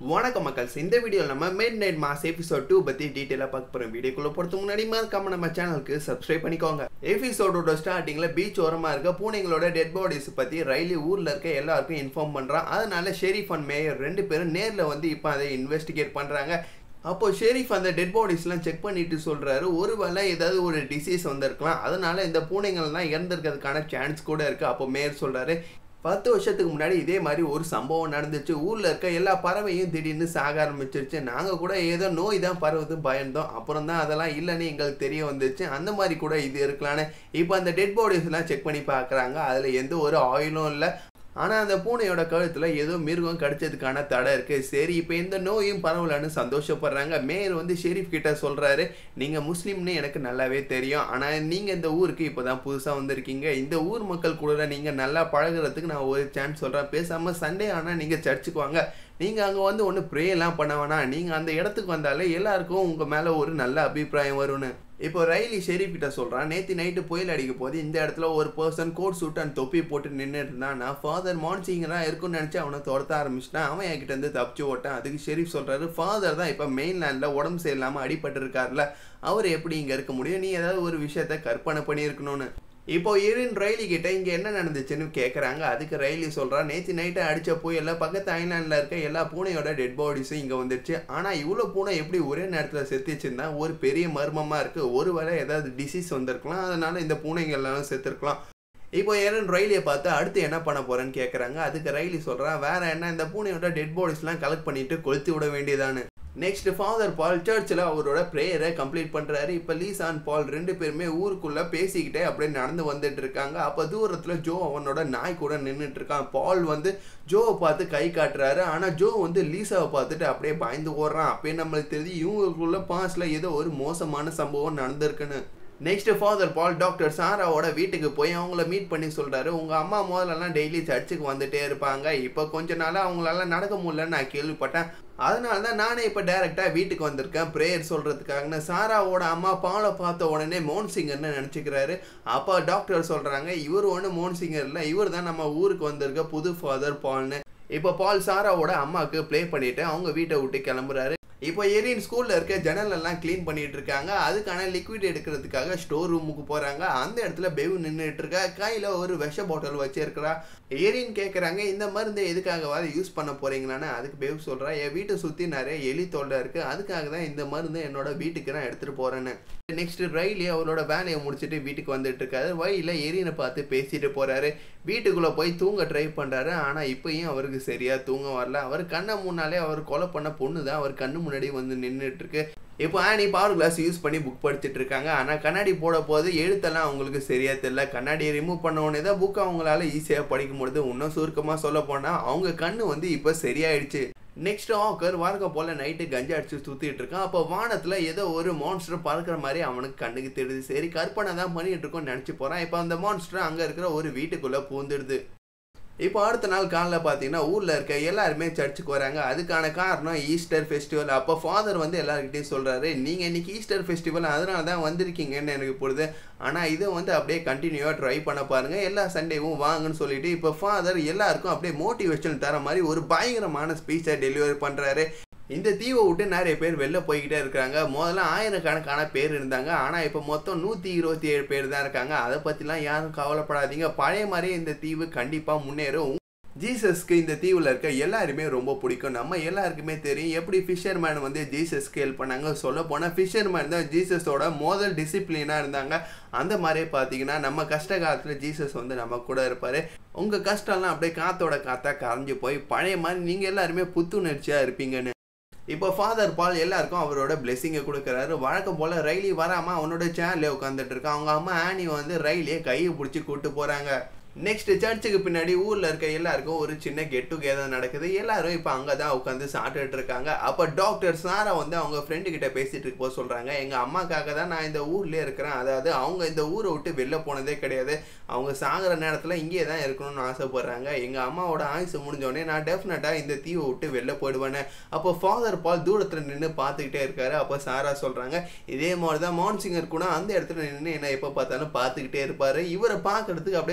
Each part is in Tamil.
வணக்கம் மக்கள்ஸ் இந்த வீடியோவில் நம்ம midnight mass episode two பற்றி டீட்டெயிலாக பார்க்க போகிறோம் வீடியோக்குள்ளே போகிறது முன்னாடி மறக்காம நம்ம சேனலுக்கு சப்ஸ்கிரைப் பண்ணிக்கோங்க எபிசோடோட ஸ்டார்டிங்கில் பீச் ஓரமாக இருக்க பூனைங்களோட டெட் பாடிஸ் பற்றி ரயிலி ஊரில் இருக்க எல்லாருக்கும் இன்ஃபார்ம் பண்ணுறான் அதனால ஷெரீஃப் அண்ட் மேயர் ரெண்டு பேரும் நேரில் வந்து இப்போ அதை இன்வெஸ்டிகேட் பண்ணுறாங்க அப்போ ஷெரீஃப் அந்த டெட் பாடிஸ்லாம் செக் பண்ணிட்டு சொல்கிறாரு ஒருவேளை ஏதாவது ஒரு டிசீஸ் வந்திருக்கலாம் அதனால இந்த பூனைங்கள்லாம் இறந்துருக்கிறதுக்கான சான்ஸ் கூட இருக்குது அப்போ மேயர் சொல்கிறாரு பத்து வருஷத்துக்கு முன்னாடி இதே மாதிரி ஒரு சம்பவம் நடந்துச்சு ஊரில் இருக்க எல்லா பறவையும் திடீர்னு சாக ஆரம்பிச்சிருச்சு நாங்கள் கூட ஏதோ நோய் தான் பரவுது பயந்தோம் அப்புறம் தான் அதெல்லாம் இல்லைன்னு எங்களுக்கு தெரிய வந்துச்சு அந்த மாதிரி கூட இது இருக்கலான்னு இப்போ அந்த டெட் பாடிஸ்லாம் செக் பண்ணி பார்க்குறாங்க அதில் எந்த ஒரு ஆயிலும் இல்லை ஆனால் அந்த பூனையோட கழுத்தில் ஏதோ மிருகம் கடிச்சதுக்கான தடை இருக்குது சரி இப்போ எந்த நோயும் பரவலன்னு சந்தோஷப்படுறாங்க மேயர் வந்து ஷெரீஃப் கிட்ட சொல்கிறாரு நீங்கள் முஸ்லீம்னு எனக்கு நல்லாவே தெரியும் ஆனால் நீங்கள் இந்த ஊருக்கு இப்போ தான் புதுசாக வந்திருக்கீங்க இந்த ஊர் மக்கள் கூட நீங்கள் நல்லா பழகுறதுக்கு நான் ஒரு சான்ஸ் சொல்கிறேன் பேசாமல் சண்டே ஆனால் நீங்கள் சர்ச்சுக்கு வாங்க நீங்கள் அங்கே வந்து ஒன்று ப்ரேயெல்லாம் பண்ண வேணாம் நீங்கள் அந்த இடத்துக்கு வந்தாலே எல்லாருக்கும் உங்கள் மேலே ஒரு நல்ல அபிப்பிராயம் வரும்னு இப்போ ரயிலி ஷெரீஃப் கிட்ட சொல்கிறான் நேற்று நைட்டு புயல் அடிக்க போது இந்த இடத்துல ஒரு பர்சன் கோட் சூட் அண்ட் தொப்பி போட்டு நின்றுட்டு இருந்தான் நான் ஃபாதர் மான்சிங்கராக இருக்கும்னு நினச்சி அவனை துரத்த ஆரம்பிச்சிட்டான் அவன் என்கிட்ட இருந்து தப்பிச்சு ஓட்டான் அதுக்கு ஷெரீஃப் சொல்கிறாரு ஃபாதர் தான் இப்போ மெயின்லேண்டில் உடம்பு சரியில்லாமல் அடிபட்டிருக்காருல அவர் எப்படி இங்கே இருக்க முடியும் நீ ஏதாவது ஒரு விஷயத்த கற்பனை பண்ணியிருக்கணும்னு இப்போ இரின் ரயிலி கிட்ட இங்கே என்ன நடந்துச்சுன்னு கேட்குறாங்க அதுக்கு ரயிலி சொல்கிறா நேற்று நைட்டு அடித்த புயல்ல பக்கத்து ஐலாண்டில் இருக்க எல்லா பூனையோட டெட் பாடிஸும் இங்கே வந்துடுச்சு ஆனால் இவ்வளோ பூனை எப்படி ஒரே நேரத்தில் செத்துச்சுன்னா ஒரு பெரிய மர்மமாக இருக்குது ஒருவேளை ஏதாவது டிசீஸ் வந்திருக்கலாம் அதனால இந்த பூனைங்க எல்லாரும் செத்துருக்கலாம் இப்போ ஏரன் ரயிலியை பார்த்து அடுத்து என்ன பண்ண போறேன்னு கேட்குறாங்க அதுக்கு ரயிலி சொல்கிறான் வேற என்ன இந்த பூனையோட டெட் பாடிஸ்லாம் கலெக்ட் பண்ணிட்டு கொளுத்தி விட வேண்டியதானு நெக்ஸ்ட் ஃபாதர் பால் சர்ச்சில் அவரோட ப்ரேயரை கம்ப்ளீட் பண்ணுறாரு இப்போ லீசா அண்ட் பால் ரெண்டு பேருமே ஊருக்குள்ளே பேசிக்கிட்டே அப்படியே நடந்து வந்துட்டு இருக்காங்க அப்போ தூரத்தில் ஜோ அவனோட நாய் கூட நின்றுட்டு இருக்கான் பால் வந்து ஜோவை பார்த்து கை காட்டுறாரு ஆனால் ஜோ வந்து லீசாவை பார்த்துட்டு அப்படியே பயந்து ஓடுறான் அப்பயே நம்மளுக்கு தெரியுது இவங்களுக்குள்ள பாஸ்டில் ஏதோ ஒரு மோசமான சம்பவம் நடந்திருக்குன்னு நெக்ஸ்ட் ஃபாதர் பால் டாக்டர் சாராவோட வீட்டுக்கு போய் அவங்கள மீட் பண்ணி சொல்கிறாரு உங்கள் அம்மா முதல்லலாம் டெய்லி சர்ச்சுக்கு வந்துட்டே இருப்பாங்க இப்போ கொஞ்ச நாளாக அவங்களால நடக்க முடியலன்னு நான் கேள்விப்பட்டேன் அதனால தான் நானே இப்போ டேரெக்டாக வீட்டுக்கு வந்திருக்கேன் ப்ரேயர் சொல்கிறதுக்காகன்னு சாராவோட அம்மா பாலை பார்த்த உடனே மோன் சிங்கர்னு நினச்சிக்கிறாரு அப்போ டாக்டர் சொல்கிறாங்க இவர் ஒன்று மோன் சிங்கர் இல்லை இவர் தான் நம்ம ஊருக்கு வந்திருக்க புது ஃபாதர் பால்னு இப்போ பால் சாராவோட அம்மாவுக்கு ப்ளே பண்ணிவிட்டு அவங்க வீட்டை விட்டு கிளம்புறாரு இப்போ எரியின் ஸ்கூலில் இருக்க ஜன்னல் எல்லாம் க்ளீன் பண்ணிட்டு இருக்காங்க அதுக்கான லிக்விட் எடுக்கிறதுக்காக ஸ்டோர் ரூமுக்கு போகிறாங்க அந்த இடத்துல பெவு நின்றுட்டு இருக்கா கையில் ஒரு விஷ பாட்டில் வச்சிருக்கிறா எரின் கேட்குறாங்க இந்த மருந்து எதுக்காகவாது யூஸ் பண்ண போறீங்களான்னு அதுக்கு பெவு சொல்கிறா என் வீட்டை சுற்றி நிறைய எலி தொல்லை இருக்குது அதுக்காக தான் இந்த மருந்து என்னோட வீட்டுக்கு நான் எடுத்துகிட்டு போகிறேன்னு நெக்ஸ்ட் ரயிலே அவரோட வேலையை முடிச்சுட்டு வீட்டுக்கு வந்துட்டு இருக்காரு வழியில் எரினை பார்த்து பேசிட்டு போகிறாரு வீட்டுக்குள்ளே போய் தூங்க ட்ரை பண்ணுறாரு ஆனால் இப்போயும் அவருக்கு சரியாக தூங்க வரல அவர் கண்ணை முன்னாலே அவர் கொலை பண்ண பொண்ணு தான் அவர் கண்ணு முன்னாடி வந்து நின்றுட்டு இருக்கு இப்போ ஆனி பவர் கிளாஸ் யூஸ் பண்ணி புக் படிச்சுட்டு இருக்காங்க ஆனால் கண்ணாடி போட போது எழுத்தெல்லாம் அவங்களுக்கு சரியா தெரியல கண்ணாடியை ரிமூவ் பண்ண உடனே தான் புக் அவங்களால ஈஸியாக படிக்க முடியுது இன்னும் சுருக்கமாக சொல்ல போனால் அவங்க கண்ணு வந்து இப்போ சரியாயிடுச்சு நெக்ஸ்ட் ஆக்கர் வாரக்கம் போல் நைட்டு கஞ்சா அடிச்சு சுற்றிட்டு இருக்கான் அப்போ வானத்தில் ஏதோ ஒரு மான்ஸ்டர் பறக்கிற மாதிரி அவனுக்கு கண்ணுக்கு தெரியுது சரி கற்பனை தான் பண்ணிட்டு இருக்கோம்னு நினச்சி போகிறான் இப்போ அந்த மான்ஸ்டர் அங்கே இருக்கிற ஒரு வீட்டுக்குள்ளே பூந்துடுது இப்போ அடுத்த நாள் காலைல பார்த்தீங்கன்னா ஊரில் இருக்க எல்லாருமே சர்ச்சுக்கு வராங்க அதுக்கான காரணம் ஈஸ்டர் ஃபெஸ்டிவல் அப்போ ஃபாதர் வந்து எல்லாருக்கிட்டையும் சொல்கிறாரு நீங்கள் இன்னைக்கு ஈஸ்டர் ஃபெஸ்டிவல் அதனால தான் வந்திருக்கீங்கன்னு எனக்கு பொழுது ஆனால் இதை வந்து அப்படியே கண்டினியூவாக ட்ரை பண்ண பாருங்கள் எல்லா சண்டேவும் வாங்கன்னு சொல்லிட்டு இப்போ ஃபாதர் எல்லாருக்கும் அப்படியே மோட்டிவேஷன் தர மாதிரி ஒரு பயங்கரமான ஸ்பீச்சை டெலிவரி பண்ணுறாரு இந்த தீவை விட்டு நிறைய பேர் வெளில போய்கிட்டே இருக்காங்க முதல்ல ஆயிரக்கணக்கான பேர் இருந்தாங்க ஆனால் இப்போ மொத்தம் நூற்றி இருபத்தி ஏழு பேர் தான் இருக்காங்க அதை பற்றிலாம் யாரும் கவலைப்படாதீங்க பழைய மாதிரியே இந்த தீவு கண்டிப்பாக முன்னேறும் ஜீசஸ்க்கு இந்த தீவில் இருக்க எல்லாருமே ரொம்ப பிடிக்கும் நம்ம எல்லாருக்குமே தெரியும் எப்படி ஃபிஷர்மேன் வந்து ஜீசஸ்க்கு ஹெல்ப் பண்ணாங்க சொல்ல போனால் ஃபிஷர்மேன் தான் ஜீசஸோட முதல் டிசிப்ளினாக இருந்தாங்க அந்த மாதிரியே பார்த்தீங்கன்னா நம்ம கஷ்ட காலத்தில் ஜீசஸ் வந்து நம்ம கூட இருப்பார் உங்கள் கஷ்டம்லாம் அப்படியே காத்தோட காத்தா கரைஞ்சி போய் பழைய மாதிரி நீங்கள் எல்லாருமே புத்துணர்ச்சியாக இருப்பீங்கன்னு இப்போ ஃபாதர் பால் எல்லாருக்கும் அவரோட பிளெஸிங்கை கொடுக்குறாரு வழக்கம் போல் ரயிலி வராமல் அவனோட சேர்லேயே உட்காந்துட்டு இருக்கான் அவங்க அம்மா ஆனி வந்து ரயிலே கையை பிடிச்சி கூப்பிட்டு போகிறாங்க நெக்ஸ்ட் சர்ச்சுக்கு பின்னாடி ஊரில் இருக்க எல்லாருக்கும் ஒரு சின்ன கெட் டுகெதர் நடக்குது எல்லாரும் இப்போ அங்கே தான் உட்காந்து சாப்பிட்டுட்டு இருக்காங்க அப்போ டாக்டர் சாரா வந்து அவங்க ஃப்ரெண்டு கிட்ட பேசிட்டு இருக்க போது சொல்கிறாங்க எங்கள் அம்மாக்காக தான் நான் இந்த ஊர்லேயே இருக்கிறேன் அதாவது அவங்க இந்த ஊரை விட்டு வெளில போனதே கிடையாது அவங்க சாகிற நேரத்தில் இங்கேயே தான் இருக்கணும்னு ஆசைப்படுறாங்க எங்கள் அம்மாவோட ஆயுசு முடிஞ்சோடனே நான் டெஃபினட்டாக இந்த தீவை விட்டு வெளில போயிடுவேன்னு அப்போ ஃபாதர் பால் தூரத்தில் நின்று பார்த்துக்கிட்டே இருக்காரு அப்போ சாரா சொல்கிறாங்க இதே மாதிரி தான் மோன்சிங்கர் கூட அந்த இடத்துல நின்று என்ன எப்போ பார்த்தாலும் பார்த்துக்கிட்டே இருப்பார் இவரை பார்க்கறதுக்கு அப்படியே மோன்சிங்கர்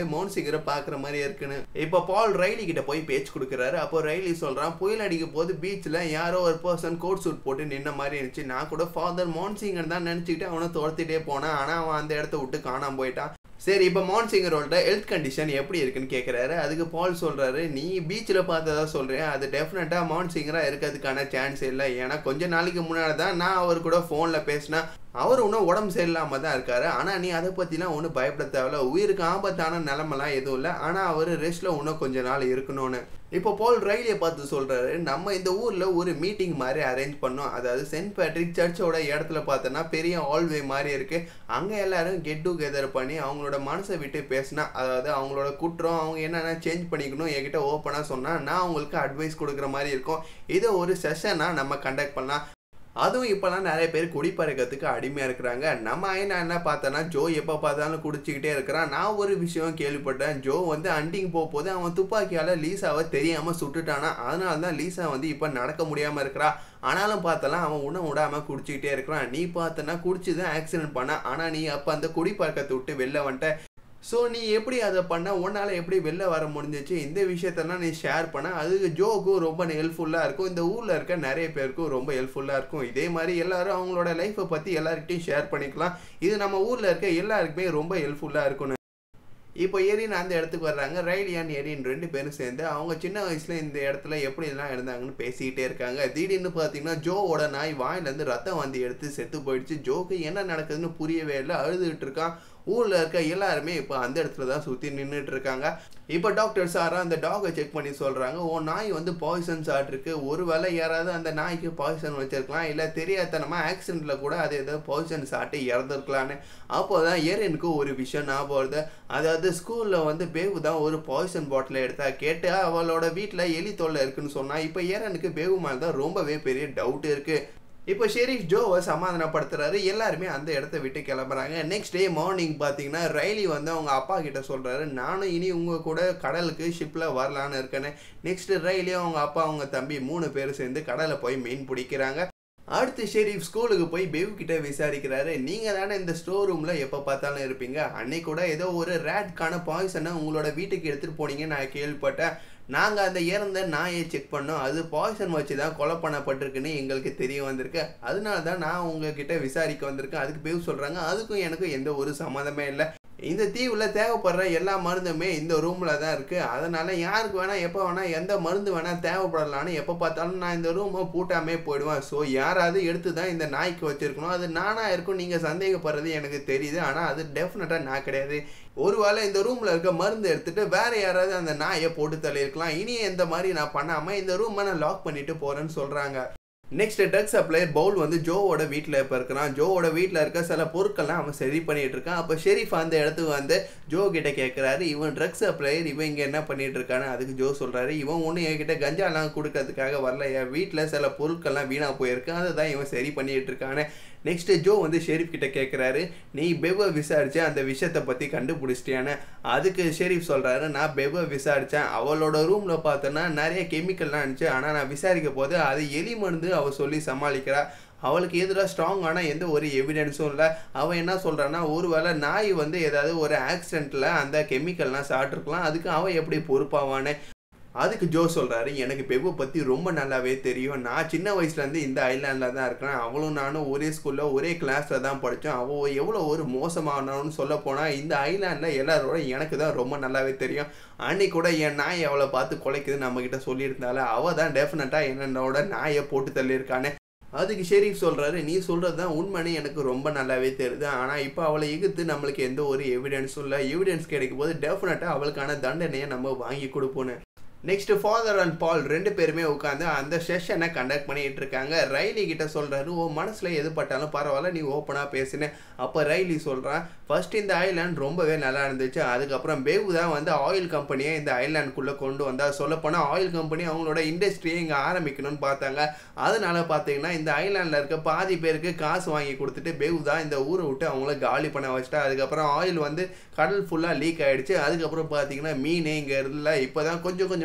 ஃபியூச்சரை பார்க்குற மாதிரி இருக்குன்னு இப்போ பால் ரைலி கிட்ட போய் பேச்சு கொடுக்குறாரு அப்போ ரைலி சொல்கிறான் புயல் அடிக்கும் போது பீச்சில் யாரோ ஒரு பர்சன் கோட் சூட் போட்டு நின்ன மாதிரி இருந்துச்சு நான் கூட ஃபாதர் மான்சிங்கர் தான் நினச்சிக்கிட்டு அவனை துரத்திட்டே போனேன் ஆனால் அவன் அந்த இடத்த விட்டு காணாம போயிட்டான் சரி இப்போ மான்சிங்கரோட ஹெல்த் கண்டிஷன் எப்படி இருக்குன்னு கேட்குறாரு அதுக்கு பால் சொல்கிறாரு நீ பீச்சில் பார்த்ததா சொல்கிறேன் அது டெஃபினட்டாக மான்சிங்கராக இருக்கிறதுக்கான சான்ஸ் இல்லை ஏன்னா கொஞ்ச நாளைக்கு முன்னாடி தான் நான் அவர் கூட ஃபோனில் பேசினேன் அவர் இன்னும் உடம்பு சரியில்லாமல் தான் இருக்காரு ஆனால் நீ அதை பற்றிலாம் ஒன்றும் பயப்பட தேவையில்ல உயிருக்கு ஆபத்தான நிலமெல்லாம் எதுவும் இல்லை ஆனால் அவர் ரெஸ்ட்டில் இன்னும் கொஞ்ச நாள் இருக்கணும்னு இப்போ போல் ரயிலியை பார்த்து சொல்கிறாரு நம்ம இந்த ஊரில் ஒரு மீட்டிங் மாதிரி அரேஞ்ச் பண்ணோம் அதாவது சென்ட் பேட்ரிக் சர்ச்சோட இடத்துல பார்த்தோன்னா பெரிய ஆல்வே மாதிரி இருக்குது அங்கே எல்லாரும் கெட் டுகெதர் பண்ணி அவங்களோட மனசை விட்டு பேசினா அதாவது அவங்களோட குற்றம் அவங்க என்னென்ன சேஞ்ச் பண்ணிக்கணும் என்கிட்ட ஓப்பனாக சொன்னால் நான் அவங்களுக்கு அட்வைஸ் கொடுக்குற மாதிரி இருக்கும் இதை ஒரு செஷனாக நம்ம கண்டக்ட் பண்ணலாம் அதுவும் இப்போலாம் நிறைய பேர் குடிப்பறக்கிறதுக்கு அடிமையாக இருக்கிறாங்க நம்ம ஐனா என்ன பார்த்தோன்னா ஜோ எப்போ பார்த்தாலும் குடிச்சிக்கிட்டே இருக்கிறான் நான் ஒரு விஷயம் கேள்விப்பட்டேன் ஜோ வந்து அண்டிங் போக போது அவன் துப்பாக்கியால் லீசாவை தெரியாமல் சுட்டுட்டானா அதனால தான் லீசா வந்து இப்போ நடக்க முடியாமல் இருக்கிறா ஆனாலும் பார்த்தலாம் அவன் உணவு விடாமல் குடிச்சிக்கிட்டே இருக்கிறான் நீ பார்த்தனா குடிச்சு தான் ஆக்சிடென்ட் பண்ண ஆனால் நீ அப்போ அந்த குடிப்பழக்கத்தை விட்டு வெளில வந்துட்ட ஸோ நீ எப்படி அதை பண்ண உன்னால் எப்படி வெளில வர முடிஞ்சிச்சு இந்த விஷயத்தெல்லாம் நீ ஷேர் பண்ண அதுக்கு ஜோக்கும் ரொம்ப ஹெல்ப்ஃபுல்லாக இருக்கும் இந்த ஊரில் இருக்க நிறைய பேருக்கும் ரொம்ப ஹெல்ப்ஃபுல்லாக இருக்கும் இதே மாதிரி எல்லாரும் அவங்களோட லைஃப்பை பற்றி எல்லாருக்கிட்டையும் ஷேர் பண்ணிக்கலாம் இது நம்ம ஊரில் இருக்க எல்லாருக்குமே ரொம்ப ஹெல்ப்ஃபுல்லாக இருக்கும்னு இப்போ எரின் அந்த இடத்துக்கு வர்றாங்க ரைலியான் எரின் ரெண்டு பேரும் சேர்ந்து அவங்க சின்ன வயசுல இந்த இடத்துல எப்படிலாம் இருந்தாங்கன்னு பேசிக்கிட்டே இருக்காங்க திடீர்னு பார்த்தீங்கன்னா ஜோவோட நாய் வாயிலேருந்து ரத்தம் வந்து எடுத்து செத்து போயிடுச்சு ஜோக்கு என்ன நடக்குதுன்னு புரியவே இல்லை அழுதுகிட்டு இருக்கான் ஊரில் இருக்க எல்லாருமே இப்போ அந்த இடத்துல தான் சுற்றி நின்றுட்டு இருக்காங்க இப்போ டாக்டர் சாரா அந்த டாகை செக் பண்ணி சொல்கிறாங்க ஓ நாய் வந்து பாய்சன் சாப்பிட்ருக்கு ஒருவேளை யாராவது அந்த நாய்க்கு பாய்சன் வச்சிருக்கலாம் இல்லை தெரியாதனமாக ஆக்சிடெண்ட்டில் கூட அது ஏதோ பாய்சன் சாப்பிட்டு இறந்துருக்கலான்னு அப்போ தான் ஏரனுக்கு ஒரு விஷயம் ஞாபகம் வருது அதாவது ஸ்கூலில் வந்து பேவு தான் ஒரு பாய்சன் பாட்டில் எடுத்தா கேட்டு அவளோட வீட்டில் எலி தொல்லை இருக்குன்னு சொன்னால் இப்போ ஏரனுக்கு பேவு மேலே தான் ரொம்பவே பெரிய டவுட் இருக்குது இப்போ ஷெரீஃப் ஜோவை சமாதானப்படுத்துறாரு எல்லாருமே அந்த இடத்த விட்டு கிளம்புறாங்க நெக்ஸ்ட் டே மார்னிங் பார்த்தீங்கன்னா ரைலி வந்து அவங்க அப்பா கிட்ட சொல்கிறாரு நானும் இனி உங்கள் கூட கடலுக்கு ஷிப்பில் வரலான்னு இருக்கேன்னு நெக்ஸ்ட் ரைலி அவங்க அப்பா அவங்க தம்பி மூணு பேர் சேர்ந்து கடலை போய் மீன் பிடிக்கிறாங்க அடுத்து ஷெரீஃப் ஸ்கூலுக்கு போய் பெவ் கிட்ட விசாரிக்கிறாரு நீங்கள் தானே இந்த ஸ்டோர் ரூமில் எப்போ பார்த்தாலும் இருப்பீங்க அன்னைக்கு கூட ஏதோ ஒரு ரேட்கான பாய்சனை உங்களோட வீட்டுக்கு எடுத்துகிட்டு போனீங்க நான் கேள்விப்பட்டேன் நாங்கள் அந்த இறந்த நாயை செக் பண்ணோம் அது பாய்சன் வச்சு தான் கொலை பண்ணப்பட்டிருக்குன்னு எங்களுக்கு தெரிய வந்திருக்கு அதனால தான் நான் உங்ககிட்ட விசாரிக்க வந்திருக்கேன் அதுக்கு பேர் சொல்கிறாங்க அதுக்கும் எனக்கும் எந்த ஒரு சம்மந்தமே இல்லை இந்த தீவில் தேவைப்படுற எல்லா மருந்துமே இந்த ரூமில் தான் இருக்குது அதனால் யாருக்கு வேணால் எப்போ வேணால் எந்த மருந்து வேணால் தேவைப்படலான்னு எப்போ பார்த்தாலும் நான் இந்த ரூமை பூட்டாமே போயிடுவேன் ஸோ யாராவது எடுத்து தான் இந்த நாய்க்கு வச்சுருக்கணும் அது நானாக இருக்கும் நீங்கள் சந்தேகப்படுறது எனக்கு தெரியுது ஆனால் அது டெஃபினட்டாக நான் கிடையாது ஒருவேளை இந்த ரூமில் இருக்க மருந்து எடுத்துகிட்டு வேறு யாராவது அந்த நாயை போட்டு தள்ளியிருக்கலாம் இனி இந்த மாதிரி நான் பண்ணாமல் இந்த ரூமை நான் லாக் பண்ணிட்டு போகிறேன்னு சொல்கிறாங்க நெக்ஸ்ட் ட்ரக் சப்ளையர் பவுல் வந்து ஜோவோட வீட்டில் இப்போ இருக்கிறான் ஜோவோட வீட்டில் இருக்க சில பொருட்கள்லாம் அவன் சரி பண்ணிட்டு இருக்கான் அப்போ ஷெரீஃப் அந்த இடத்துக்கு வந்து ஜோ கிட்ட கேட்குறாரு இவன் ட்ரக் சப்ளையர் இவன் இங்கே என்ன பண்ணிட்டு இருக்கான்னு அதுக்கு ஜோ சொல்கிறாரு இவன் ஒன்றும் என்கிட்ட கஞ்சாலாம் கொடுக்கறதுக்காக வரல என் வீட்டில் சில பொருட்கள்லாம் வீணாக போயிருக்கு அதை தான் இவன் சரி பண்ணிட்டு இருக்கான்னு நெக்ஸ்ட் ஜோ வந்து ஷெரீஃப் கிட்ட கேட்குறாரு நீ பெவ விசாரிச்சு அந்த விஷயத்தை பற்றி கண்டுபிடிச்சிட்டியான்னு அதுக்கு ஷெரீஃப் சொல்கிறாரு நான் பெவ விசாரித்தேன் அவளோட ரூமில் பார்த்தோன்னா நிறைய கெமிக்கல்லாம் இருந்துச்சு ஆனால் நான் விசாரிக்க போது அது எலி மருந்து அவள் சொல்லி சமாளிக்கிறா அவளுக்கு எதிராக ஸ்ட்ராங்கான எந்த ஒரு எவிடன்ஸும் இல்லை அவன் என்ன சொல்கிறான்னா ஒருவேளை நாய் வந்து ஏதாவது ஒரு ஆக்சிடெண்ட்டில் அந்த கெமிக்கல்லாம் சாப்பிட்ருக்கலாம் அதுக்கு அவன் எப்படி பொறுப்பாவான்னு அதுக்கு ஜோ சொல்கிறாரு எனக்கு பெவ்வை பற்றி ரொம்ப நல்லாவே தெரியும் நான் சின்ன வயசுலேருந்து இந்த ஐலாண்டில் தான் இருக்கிறேன் அவளும் நானும் ஒரே ஸ்கூலில் ஒரே கிளாஸில் தான் படித்தோம் அவள் எவ்வளோ ஒரு மோசமானவன்னு சொல்ல போனால் இந்த ஐலாண்டில் எல்லாரோட எனக்கு தான் ரொம்ப நல்லாவே தெரியும் அன்னைக்கு கூட என் நாய் அவளை பார்த்து குலைக்குது நம்மக்கிட்ட சொல்லியிருந்தால அவள் தான் டெஃபினட்டாக என்னோட நாயை போட்டு தள்ளியிருக்கானே அதுக்கு ஷெரீஃப் சொல்கிறாரு நீ சொல்கிறது தான் உண்மைன்னு எனக்கு ரொம்ப நல்லாவே தெரியுது ஆனால் இப்போ அவளை எகுத்து நம்மளுக்கு எந்த ஒரு எவிடன்ஸும் இல்லை எவிடன்ஸ் கிடைக்கும் போது டெஃபினட்டாக அவளுக்கான தண்டனையை நம்ம வாங்கி கொடுப்போன்னு நெக்ஸ்ட் ஃபாதர் அண்ட் பால் ரெண்டு பேருமே உட்காந்து அந்த செஷனை கண்டக்ட் பண்ணிட்டு இருக்காங்க ரைலி கிட்ட சொல்றாரு ஓ மனசுல எது பட்டாலும் பரவாயில்ல நீ ஓப்பனா பேசுன அப்ப ரைலி சொல்றான் ஃபர்ஸ்ட் இந்த ஐலாண்ட் ரொம்பவே நல்லா இருந்துச்சு அதுக்கப்புறம் பேவு தான் வந்து ஆயில் கம்பெனியை இந்த ஐலாண்டுக்குள்ள கொண்டு வந்தா சொல்ல போனா ஆயில் கம்பெனி அவங்களோட இண்டஸ்ட்ரியை இங்க ஆரம்பிக்கணும்னு பார்த்தாங்க அதனால பார்த்தீங்கன்னா இந்த ஐலாண்டில் இருக்க பாதி பேருக்கு காசு வாங்கி கொடுத்துட்டு பேவு தான் இந்த ஊரை விட்டு அவங்கள காலி பண்ண வச்சுட்டா அதுக்கப்புறம் ஆயில் வந்து கடல் ஃபுல்லாக லீக் ஆயிடுச்சு அதுக்கப்புறம் பார்த்தீங்கன்னா மீன் இங்கே இல்லை இப்போ தான் கொஞ்சம் கொஞ்சமாக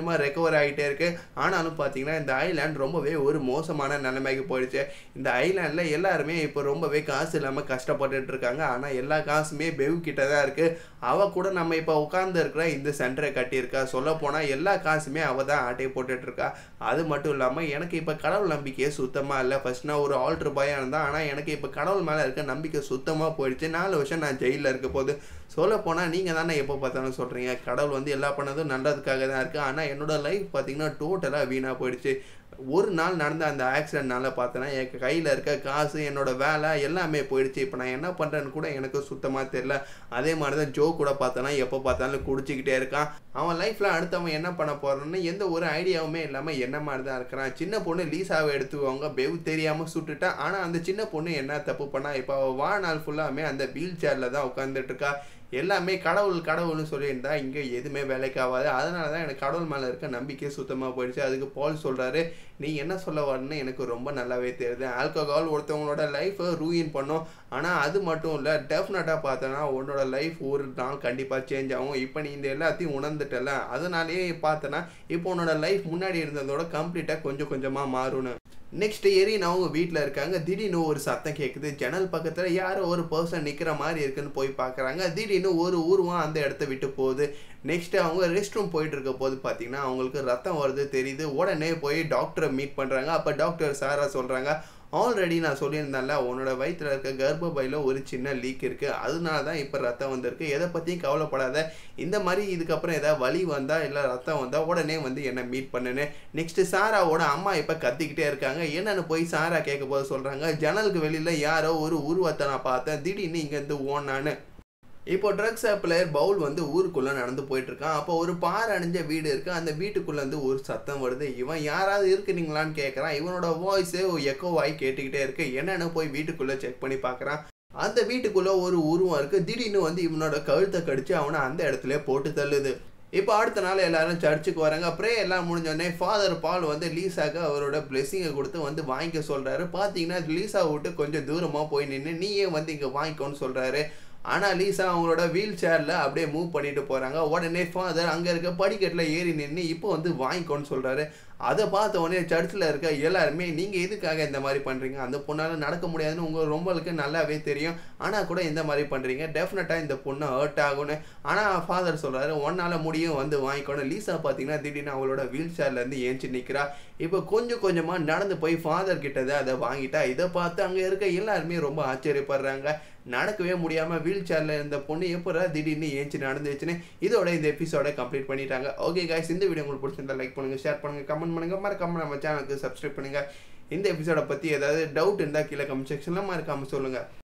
கொஞ்சமாக ரெக்கவர் ஆகிட்டே இருக்கு ஆனாலும் பார்த்தீங்கன்னா இந்த ஐலாண்ட் ரொம்பவே ஒரு மோசமான நிலைமைக்கு போயிடுச்சு இந்த ஐலாண்டில் எல்லாருமே இப்போ ரொம்பவே காசு இல்லாமல் கஷ்டப்பட்டுட்டு இருக்காங்க ஆனால் எல்லா காசுமே பெவு கிட்ட தான் இருக்கு அவ கூட நம்ம இப்போ உட்கார்ந்து இருக்கிற இந்த சென்டரை கட்டியிருக்கா சொல்ல போனால் எல்லா காசுமே அவ தான் ஆட்டையை போட்டுட்டு இருக்கா அது மட்டும் இல்லாமல் எனக்கு இப்போ கடவுள் நம்பிக்கையே சுத்தமாக இல்லை ஃபர்ஸ்ட் நான் ஒரு ஆல்ட்ரு பயம் இருந்தேன் ஆனால் எனக்கு இப்போ கடவுள் மேலே இருக்க நம்பிக்கை சுத்தமாக போயிடுச்சு நாலு வருஷம் நான் ஜெயிலில் இருக்க போது சொல்ல போனால் நீங்கள் தானே எப்போ பார்த்தாலும் சொல்கிறீங்க கடவுள் வந்து எல்லா பண்ணதும் நல்லதுக்காக தான் இருக்குது ஆனால் என்னோட லைஃப் பார்த்தீங்கன்னா டோட்டலாக வீணாக போயிடுச்சு ஒரு நாள் நடந்த அந்த ஆக்சிடென்ட்னால பார்த்தேன்னா என் கையில் இருக்க காசு என்னோட வேலை எல்லாமே போயிடுச்சு இப்போ நான் என்ன பண்ணுறேன்னு கூட எனக்கு சுத்தமாக தெரியல அதே மாதிரி தான் ஜோ கூட பார்த்தேன்னா எப்போ பார்த்தாலும் குடிச்சிக்கிட்டே இருக்கான் அவன் லைஃப்பில் அடுத்தவன் என்ன பண்ண போகிறான்னு எந்த ஒரு ஐடியாவுமே இல்லாமல் என்ன மாதிரி தான் இருக்கிறான் சின்ன பொண்ணு லீஸாவை எடுத்துக்குவாங்க பெவ் தெரியாமல் சுட்டுட்டான் ஆனால் அந்த சின்ன பொண்ணு என்ன தப்பு பண்ணா இப்போ அவள் வாழ்நாள் ஃபுல்லாமே அந்த வீல் சேரில் தான் உட்காந்துட்டு இருக்கா எல்லாமே கடவுள் கடவுள்னு சொல்லியிருந்தா இங்கே எதுவுமே வேலைக்கு ஆகாது அதனால தான் எனக்கு கடவுள் மேலே இருக்க நம்பிக்கை சுத்தமாக போயிடுச்சு அதுக்கு பால் சொல்கிறாரு நீ என்ன சொல்ல வரணும்னு எனக்கு ரொம்ப நல்லாவே தெரியுது ஆல்கஹால் ஒருத்தவங்களோட லைஃப்பை ரூயின் பண்ணும் ஆனால் அது மட்டும் இல்லை டெஃபினட்டாக பார்த்தோன்னா உன்னோட லைஃப் ஒரு நாள் கண்டிப்பாக சேஞ்ச் ஆகும் இப்போ நீ இந்த எல்லாத்தையும் உணர்ந்துட்டல அதனாலேயே பார்த்தனா இப்போ உன்னோட லைஃப் முன்னாடி இருந்ததோட கம்ப்ளீட்டாக கொஞ்சம் கொஞ்சமாக மாறும்னு நெக்ஸ்ட் எரின் அவங்க வீட்டில் இருக்காங்க திடீர்னு ஒரு சத்தம் கேட்குது ஜன்னல் பக்கத்தில் யாரோ ஒரு பர்சன் நிற்கிற மாதிரி இருக்குன்னு போய் பார்க்குறாங்க திடீர்னு ஒரு ஊர்வம் அந்த இடத்த விட்டு போகுது நெக்ஸ்ட் அவங்க ரெஸ்ட் ரூம் போயிட்டு இருக்க போது பார்த்தீங்கன்னா அவங்களுக்கு ரத்தம் வருது தெரியுது உடனே போய் டாக்டரை மீட் பண்ணுறாங்க அப்போ டாக்டர் சாரா சொல்கிறாங்க ஆல்ரெடி நான் சொல்லியிருந்தேன்ல உன்னோட வயிற்றில் இருக்க கர்ப்பப்பையில் ஒரு சின்ன லீக் இருக்குது அதனால தான் இப்போ ரத்தம் வந்திருக்கு எதை பற்றியும் கவலைப்படாத இந்த மாதிரி இதுக்கப்புறம் ஏதாவது வலி வந்தால் இல்லை ரத்தம் வந்தால் உடனே வந்து என்னை மீட் பண்ணுன்னு நெக்ஸ்ட்டு சாராவோட அம்மா இப்போ கத்திக்கிட்டே இருக்காங்க என்னென்னு போய் சாரா கேட்க போது சொல்கிறாங்க ஜன்னலுக்கு வெளியில் யாரோ ஒரு உருவத்தை நான் பார்த்தேன் திடீர்னு இங்கேருந்து ஓனான்னு இப்போ ட்ரக் சப்ளையர் பவுல் வந்து ஊருக்குள்ளே நடந்து போயிட்டு இருக்கான் அப்போ ஒரு பாறை அணிஞ்ச வீடு இருக்கு அந்த வீட்டுக்குள்ள இருந்து ஒரு சத்தம் வருது இவன் யாராவது இருக்கிறீங்களான்னு கேட்குறான் இவனோட வாய்ஸே எக்கோவாய் கேட்டுக்கிட்டே இருக்கு என்னன்னு போய் வீட்டுக்குள்ளே செக் பண்ணி பார்க்குறான் அந்த வீட்டுக்குள்ளே ஒரு உருவம் இருக்கு திடீர்னு வந்து இவனோட கழுத்தை கடிச்சு அவனை அந்த இடத்துல போட்டு தள்ளுது இப்போ அடுத்த நாள் எல்லாரும் சர்ச்சுக்கு வராங்க ப்ரே எல்லாம் முடிஞ்சோடனே ஃபாதர் பால் வந்து லீசாக்கு அவரோட பிளெஸிங்கை கொடுத்து வந்து வாங்கிக்க சொல்கிறாரு பார்த்தீங்கன்னா லீசா விட்டு கொஞ்சம் தூரமாக போய் நின்று நீயே வந்து இங்கே வாங்கிக்கோன்னு சொல்கிறாரு ஆனால் லீசா அவங்களோட வீல் சேரில் அப்படியே மூவ் பண்ணிட்டு போகிறாங்க உடனே ஃபாதர் அங்கே இருக்க படிக்கட்டில் ஏறி நின்று இப்போ வந்து வாங்கிக்கோன்னு சொல்கிறாரு அதை பார்த்த உடனே சர்ச்சில் இருக்க எல்லாருமே நீங்கள் எதுக்காக இந்த மாதிரி பண்ணுறீங்க அந்த பொண்ணால் நடக்க முடியாதுன்னு உங்கள் ரொம்பளுக்கு நல்லாவே தெரியும் ஆனால் கூட இந்த மாதிரி பண்ணுறீங்க டெஃபினட்டாக இந்த பொண்ணு ஹர்ட் ஆகும்னு ஆனால் ஃபாதர் சொல்கிறாரு ஒன்னால் முடியும் வந்து வாங்கிக்கணும் லீசா பார்த்தீங்கன்னா திடீர்னு அவளோட வீல் சேர்லேருந்து ஏஞ்சி நிற்கிறா இப்போ கொஞ்சம் கொஞ்சமாக நடந்து போய் ஃபாதர் கிட்டதை அதை வாங்கிட்டா இதை பார்த்து அங்கே இருக்க எல்லாருமே ரொம்ப ஆச்சரியப்படுறாங்க நடக்கவே முடியாமல் வீல் சேரில் இருந்த பொண்ணு எப்போ திடீர்னு ஏஞ்சி நடந்துச்சுன்னு இதோட இந்த எபிசோட கம்ப்ளீட் பண்ணிட்டாங்க ஓகே காய்ஸ் இந்த வீடியோ உங்களுக்கு பிடிச்சிருந்தா லைக் பண்ணுங்கள் ஷேர் பண்ணுங்கள் கமெண்ட் பண்ணுங்கள் மறக்காம நம்ம சேனலுக்கு சப்ஸ்கிரைப் பண்ணுங்கள் இந்த எபிசோட பற்றி ஏதாவது டவுட் இருந்தால் கீழே கமெண்ட் செக்ஷனில் மறக்காமல் சொல்லுங்கள்